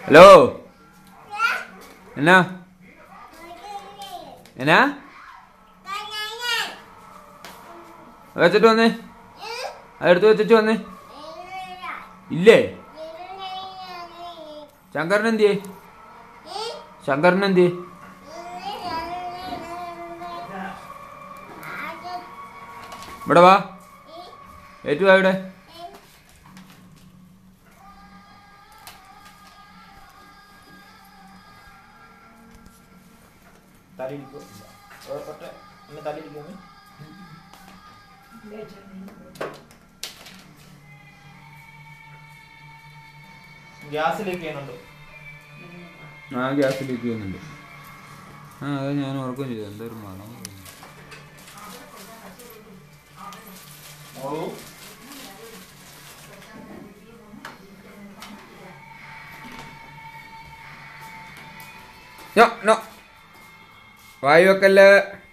hello എന്നാ എന്നാ വെച്ചിട്ട് വന്നേ അതെടുത്ത് വെച്ചിട്ട് വന്നേ ഇല്ലേ ശങ്കരൻ എന്തിയേ ശങ്കരൻ എന്തിയേ ഇവിടെ വാ ഏറ്റുവാ ഇവിടെ തലയിടിക്കോ ഉറപ്പട്ടെ എന്നെ തലയിടിക്കോ ഗ്യാസിലേക്ക് ചെയ്യുന്നുണ്ടോ ആ ഗ്യാസിലേക്ക് ചെയ്യുന്നുണ്ട് ആ അത് ഞാൻ ഓർക്കുകയും ചെയ്തു എന്തായാലും വേണം മോളു നോ നോ വായു വെക്കല്ലേ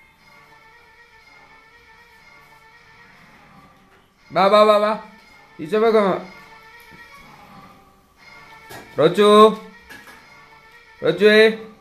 വാ വാ വാ വാ ഈച്ചപ്പക്കം റോച്ചു റോച്ചുവേ